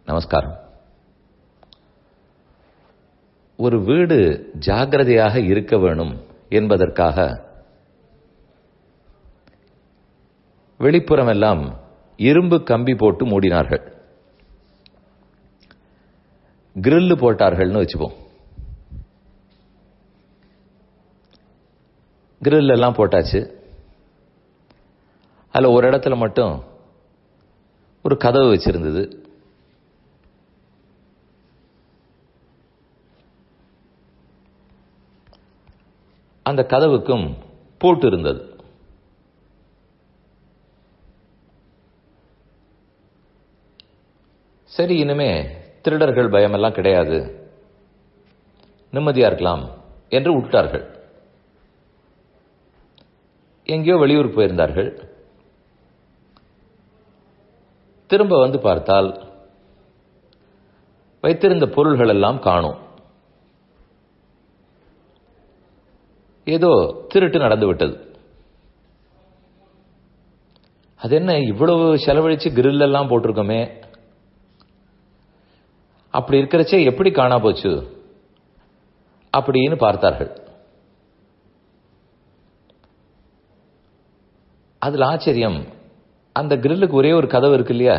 நமஸ்காரம் ஒரு வீடு ஜாகிரதையாக இருக்க வேணும் என்பதற்காக வெளிப்புறமெல்லாம் இரும்பு கம்பி போட்டு மூடினார்கள் கிரில்லு போட்டார்கள்னு வச்சுப்போம் கிரில் எல்லாம் போட்டாச்சு அதில் ஒரு இடத்துல மட்டும் ஒரு கதவு வச்சிருந்தது அந்த கதவுக்கும் பூட்டு இருந்தது சரி இனிமே திருடர்கள் பயமெல்லாம் கிடையாது நிம்மதியா இருக்கலாம் என்று விட்டார்கள் எங்கேயோ வெளியூர் போயிருந்தார்கள் திரும்ப வந்து பார்த்தால் வைத்திருந்த பொருள்கள் எல்லாம் காணும் ஏதோ திருட்டு நடந்து விட்டது அது என்ன இவ்வளவு செலவழிச்சு கிரில் எல்லாம் போட்டிருக்கோமே அப்படி இருக்கிறச்சே எப்படி காணா போச்சு அப்படின்னு பார்த்தார்கள் அதுல ஆச்சரியம் அந்த கிரில்லுக்கு ஒரே ஒரு கதவு இருக்கு இல்லையா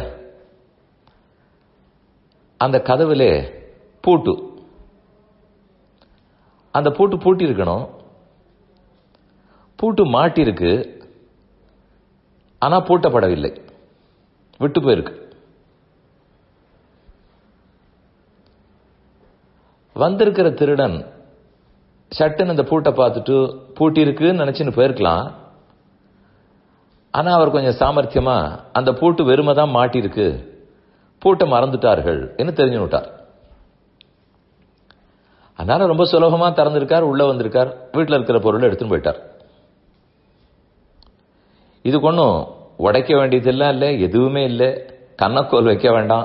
அந்த கதவுல பூட்டு அந்த பூட்டு பூட்டி இருக்கணும் பூட்டு மாட்டிருக்கு ஆனா பூட்டப்படவில்லை விட்டு போயிருக்கு வந்திருக்கிற திருடன் சட்டுன்னு அந்த பூட்டை பார்த்துட்டு பூட்டி இருக்குன்னு நினைச்சுன்னு போயிருக்கலாம் ஆனா அவர் கொஞ்சம் சாமர்த்தியமா அந்த பூட்டு வெறுமை தான் மாட்டிருக்கு பூட்டை மறந்துட்டார்கள் என்று தெரிஞ்சு விட்டார் அதனால ரொம்ப சுலபமா திறந்திருக்கார் உள்ள வந்திருக்கார் வீட்டில் இருக்கிற பொருளை எடுத்துன்னு போயிட்டார் இதுக்கு ஒன்றும் உடைக்க வேண்டியதெல்லாம் இல்லை எதுவுமே இல்லை கண்ணக்கோல் வைக்க வேண்டாம்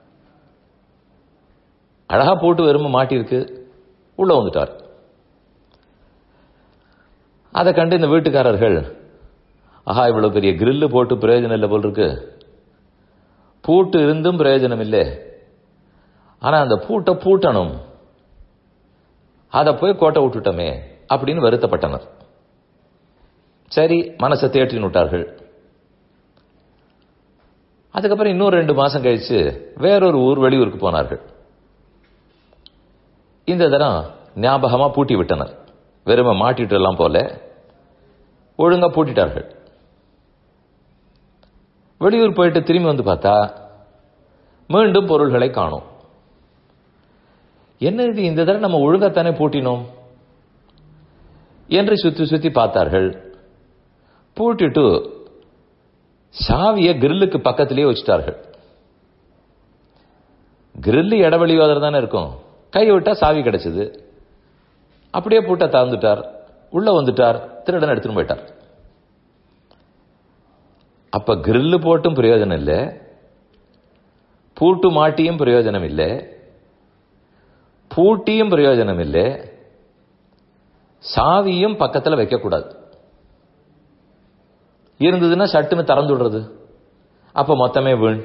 அழகா போட்டு வெறுமை மாட்டிருக்கு உள்ள வந்துட்டார் அதை கண்டு இந்த வீட்டுக்காரர்கள் ஆஹா இவ்வளவு பெரிய கிரில்லு போட்டு பிரயோஜனம் இல்லை போல் இருக்கு பூட்டு இருந்தும் பிரயோஜனம் இல்லை ஆனா அந்த பூட்டை பூட்டணும் அதை போய் கோட்டை விட்டுட்டோமே அப்படின்னு வருத்தப்பட்டனர் சரி மனசை தேற்றின்னு விட்டார்கள் அதுக்கப்புறம் இன்னும் ரெண்டு மாசம் கழிச்சு வேறொரு ஊர் வெளியூருக்கு போனார்கள் இந்த தரம் ஞாபகமா பூட்டி விட்டனர் வெறுமை மாட்டிட்டு எல்லாம் போல ஒழுங்கா பூட்டிட்டார்கள் வெளியூர் போயிட்டு திரும்பி வந்து பார்த்தா மீண்டும் பொருள்களை காணும் என்ன இது இந்த தடவை நம்ம ஒழுங்காத்தானே பூட்டினோம் என்று சுத்தி சுத்தி பார்த்தார்கள் பூட்டிட்டு சாவிய கிரில்லுக்கு பக்கத்திலேயே வச்சுட்டார்கள் கிரில்லு இடவெளியோதர் தானே இருக்கும் கை விட்டா சாவி கிடைச்சது அப்படியே பூட்டை திறந்துட்டார் உள்ள வந்துட்டார் திருடன் எடுத்துன்னு போயிட்டார் அப்ப கிரில்லு போட்டும் பிரயோஜனம் இல்லை பூட்டு மாட்டியும் பிரயோஜனம் இல்லை பூட்டியும் பிரயோஜனம் இல்லை சாவியும் பக்கத்தில் வைக்கக்கூடாது இருந்ததுன்னா சட்டுன்னு திறந்து விடுறது அப்ப மொத்தமே வீண்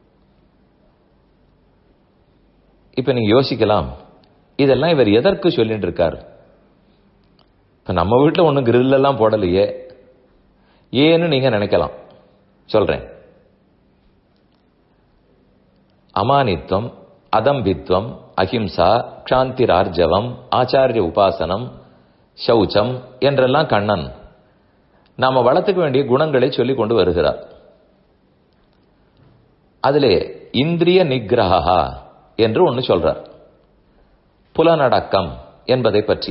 இப்ப நீங்க யோசிக்கலாம் இதெல்லாம் இவர் எதற்கு சொல்லிட்டு இருக்கார் இப்ப நம்ம வீட்டில் ஒன்றும் கிரில் எல்லாம் போடலையே ஏன்னு நீங்க நினைக்கலாம் சொல்றேன் அமானித்வம் அதம்பித்வம் அஹிம்சா க்ஷாந்திரார்ஜவம் ஆச்சாரிய உபாசனம் சௌச்சம் என்றெல்லாம் கண்ணன் நாம வளர்த்துக்க வேண்டிய குணங்களை சொல்லிக் கொண்டு வருகிறார் அதிலே இந்திரிய நிகிரகா என்று ஒன்று சொல்றார் புலனடக்கம் என்பதை பற்றி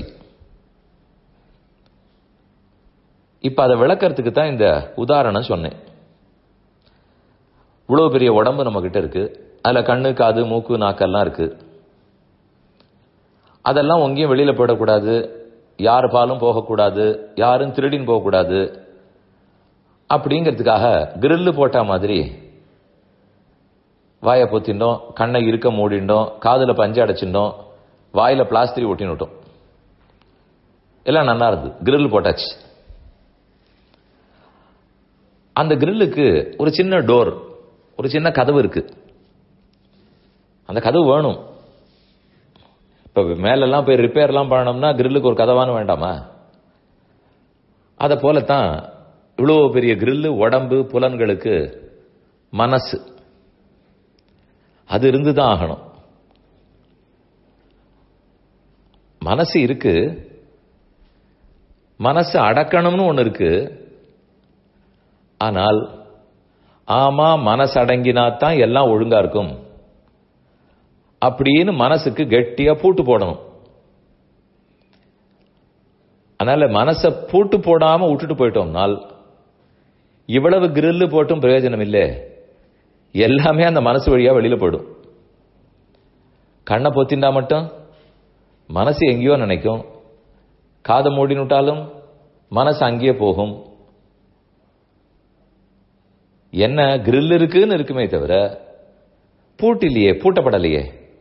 இப்ப அதை விளக்கறதுக்கு தான் இந்த உதாரணம் சொன்னேன் இவ்வளவு பெரிய உடம்பு நம்ம கிட்ட இருக்கு அதுல கண்ணு காது மூக்கு நாக்கெல்லாம் இருக்கு அதெல்லாம் ஒங்கேயும் வெளியில போயிடக்கூடாது யார் பாலும் போகக்கூடாது யாரும் திருடின்னு போகக்கூடாது அப்படிங்கிறதுக்காக கிரில்லு போட்ட மாதிரி வாயை பொத்திண்டோம் கண்ணை இருக்க மூடிண்டோம் காதுல பஞ்சு அடைச்சிட்டோம் வாயில பிளாஸ்டிக் ஒட்டினுட்டோம் எல்லாம் நல்லா இருந்து கிரில் போட்டாச்சு அந்த கிரில்லுக்கு ஒரு சின்ன டோர் ஒரு சின்ன கதவு இருக்கு அந்த கதவு வேணும் இப்ப மேலெல்லாம் போய் ரிப்பேர்லாம் பண்ணோம்னா கிரில்லுக்கு ஒரு கதவானு வேண்டாமா அதை போலத்தான் இவ்வளோ பெரிய கிரில்லு உடம்பு புலன்களுக்கு மனசு அது இருந்து தான் ஆகணும் மனசு இருக்கு மனசு அடக்கணும்னு ஒன்று இருக்கு ஆனால் ஆமா மனசு அடங்கினா தான் எல்லாம் ஒழுங்கா இருக்கும் அப்படின்னு மனசுக்கு கெட்டியா பூட்டு போடணும் அதனால மனசை பூட்டு போடாம விட்டுட்டு போயிட்டோம்னால் இவ்வளவு கிரில்லு போட்டும் பிரயோஜனம் இல்லை எல்லாமே அந்த மனசு வழியா வெளியில போயிடும் கண்ணை பொத்திண்டா மட்டும் மனசு எங்கேயோ நினைக்கும் காதை மூடினுட்டாலும் மனசு அங்கேயே போகும் என்ன கிரில் இருக்குன்னு இருக்குமே தவிர பூட்டு இல்லையே பூட்டப்படலையே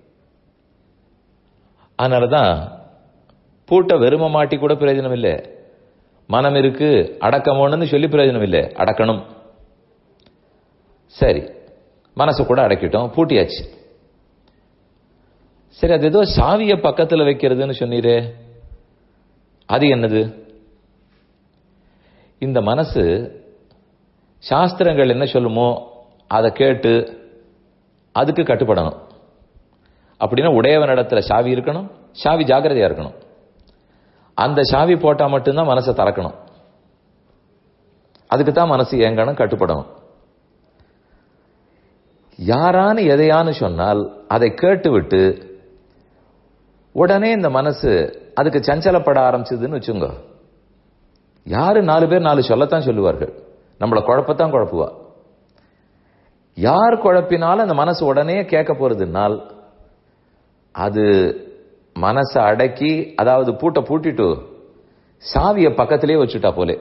அதனாலதான் பூட்டை வெறும மாட்டி கூட பிரயோஜனம் இல்லை மனம் இருக்கு அடக்கமோன்னு சொல்லி பிரயோஜனம் இல்லை அடக்கணும் சரி மனசு கூட அடக்கிட்டோம் பூட்டியாச்சு சரி அது ஏதோ சாவிய பக்கத்துல வைக்கிறதுன்னு சொன்னீரே அது என்னது இந்த மனசு சாஸ்திரங்கள் என்ன சொல்லுமோ அதை கேட்டு அதுக்கு கட்டுப்படணும் அப்படின்னா உடையவனிடத்துல சாவி இருக்கணும் சாவி ஜாக்கிரதையா இருக்கணும் அந்த சாவி போட்டா மட்டும்தான் மனசை திறக்கணும் அதுக்கு தான் மனசு ஏங்கணும் கட்டுப்படணும் யாரான்னு எதையான்னு சொன்னால் அதை கேட்டுவிட்டு உடனே இந்த மனசு அதுக்கு சஞ்சலப்பட ஆரம்பிச்சதுன்னு வச்சுங்க யாரு நாலு பேர் நாலு சொல்லத்தான் சொல்லுவார்கள் நம்மளை குழப்பத்தான் குழப்புவா யார் குழப்பினாலும் அந்த மனசு உடனே கேட்க போறதுனால் அது மனசை அடக்கி அதாவது பூட்டை பூட்டிட்டு சாவிய பக்கத்திலே வச்சுட்டா போலே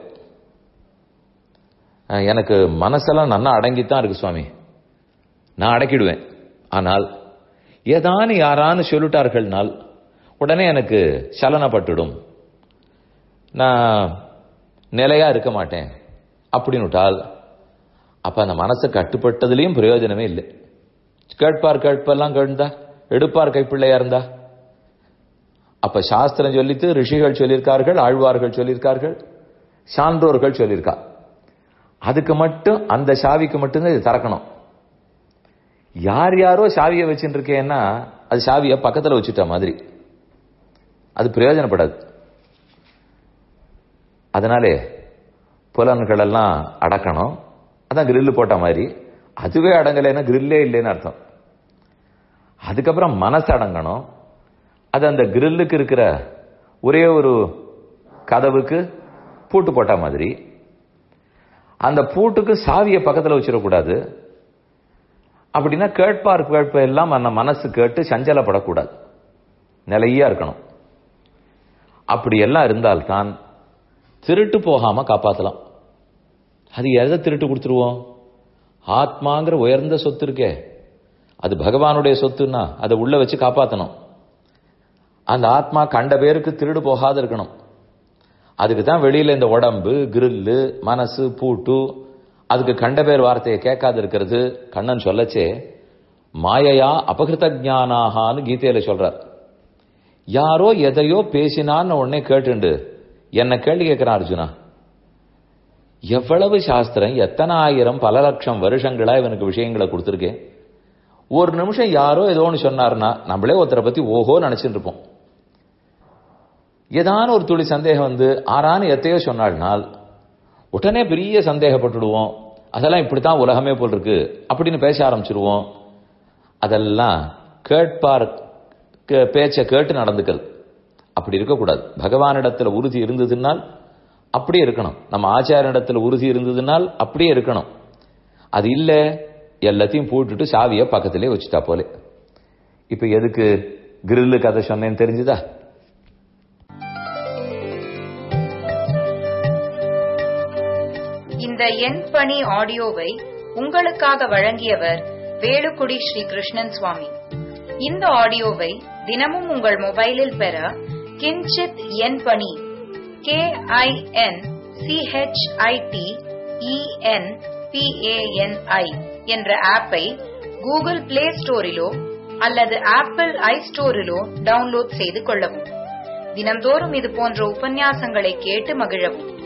அஹ் எனக்கு மனசெல்லாம் நன்னா அடங்கித்தான் இருக்கு சுவாமி நான் அடக்கிடுவேன் ஆனால் ஏதானு யாரான்னு சொல்லிட்டார்கள்னால் உடனே எனக்கு சலனப்பட்டுடும் நான் நிலையா இருக்க மாட்டேன் அப்படின்னுட்டால் அப்ப அந்த மனசு கட்டுப்பட்டதுலயும் பிரயோஜனமே இல்லை கேட்பார் கேட்பெல்லாம் கேழ்ந்தா எடுப்பார் கைப்பிள்ளையா இருந்தா அப்ப சாஸ்திரம் சொல்லித்து ரிஷிகள் சொல்லியிருக்கார்கள் ஆழ்வார்கள் சொல்லியிருக்கார்கள் சான்றோர்கள் சொல்லியிருக்கா அதுக்கு மட்டும் அந்த சாவிக்கு மட்டும்தான் இது திறக்கணும் யார் யாரோ சாவியை வச்சுட்டு இருக்கேன்னா அது சாவியை பக்கத்துல வச்சுட்ட மாதிரி அது பிரயோஜனப்படாது அதனாலே புலன்கள் எல்லாம் அடக்கணும் அதான் கிரில்லு போட்ட மாதிரி அதுவே அடங்கலைன்னா கிரில்லே இல்லைன்னு அர்த்தம் அதுக்கப்புறம் மனசு அடங்கணும் அது அந்த கிரில்லுக்கு இருக்கிற ஒரே ஒரு கதவுக்கு பூட்டு போட்ட மாதிரி அந்த பூட்டுக்கு சாவியை பக்கத்தில் வச்சிடக்கூடாது அப்படின்னா கேட்பார் கேட்ப எல்லாம் அந்த மனசு கேட்டு சஞ்சலப்படக்கூடாது நிலையா இருக்கணும் அப்படி எல்லாம் இருந்தால்தான் திருட்டு போகாம காப்பாத்தலாம் அது எதை திருட்டு கொடுத்துருவோம் ஆத்மாங்கிற உயர்ந்த சொத்து இருக்கே அது பகவானுடைய சொத்துன்னா அதை உள்ள வச்சு காப்பாத்தணும் அந்த ஆத்மா கண்ட பேருக்கு திருடு போகாது இருக்கணும் அதுக்கு தான் வெளியில இந்த உடம்பு கிரில்லு மனசு பூட்டு அதுக்கு கண்ட பேர் வார்த்தையை கேட்காது இருக்கிறது கண்ணன் சொல்லச்சே மாயையா அபகிருத ஜானாகான்னு கீதையில சொல்றார் யாரோ எதையோ பேசினான்னு உடனே கேட்டுண்டு என்ன கேள்வி கேட்கிறான் அர்ஜுனா எவ்வளவு சாஸ்திரம் எத்தனை ஆயிரம் பல லட்சம் வருஷங்களா இவனுக்கு விஷயங்களை கொடுத்துருக்கேன் ஒரு நிமிஷம் யாரோ ஏதோ ஒன்று சொன்னார்னா நம்மளே ஒருத்தரை பத்தி ஓஹோ நினைச்சிட்டு இருப்போம் ஏதான ஒரு துளி சந்தேகம் வந்து ஆறான்னு எத்தையோ சொன்னாள்னால் உடனே பெரிய சந்தேகப்பட்டுடுவோம் அதெல்லாம் இப்படித்தான் உலகமே போல் இருக்கு அப்படின்னு பேச ஆரம்பிச்சிருவோம் அதெல்லாம் கேட்பார் கே- பேச்சை கேட்டு நடந்துக்கிறது அப்படி இருக்கக்கூடாது பகவானிடத்துல உறுதி இருந்ததுனால் அப்படியே இருக்கணும் நம்ம ஆச்சாரியனிடத்துல உறுதி இருந்ததுனால் அப்படியே இருக்கணும் அது இல்ல எல்லாத்தையும் போட்டுட்டு சாவியை பக்கத்திலே வச்சுட்டா போலே இப்ப எதுக்கு கிரில்லு கதை சொன்னேன்னு தெரிஞ்சுதா இந்த எண் பணி ஆடியோவை உங்களுக்காக வழங்கியவர் வேலுக்குடி ஸ்ரீ கிருஷ்ணன் சுவாமி இந்த ஆடியோவை தினமும் உங்கள் மொபைலில் பெற கிஞ்சித் எண் பணி கே ஐ என் சிஹெச்ஐடி இஎன் பிஏஎன்ஐ என்ற ஆப்பை கூகுள் பிளே ஸ்டோரிலோ அல்லது ஆப்பிள் ஐ ஸ்டோரிலோ டவுன்லோட் செய்து கொள்ளவும் தினம்தோறும் இது போன்ற உபன்யாசங்களை கேட்டு மகிழவும்